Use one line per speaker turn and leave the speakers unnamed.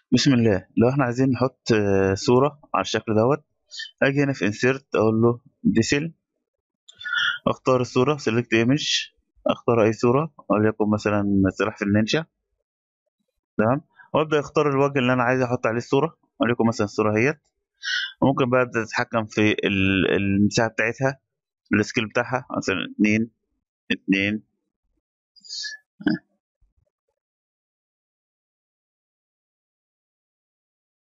بسم الله لو احنا عايزين نحط آه، صورة على الشكل دوت اجي هنا في insert اقول له ديسل اختار الصورة select image اختار اي صورة وليكن مثلا سلاحف النينجا تمام وابدا اختار الوجه اللي انا عايز احط عليه الصورة وليكن مثلا الصورة اهيت ممكن بقى ابدا اتحكم في ال- المساحة بتاعتها السكيل بتاعها مثلا اتنين اتنين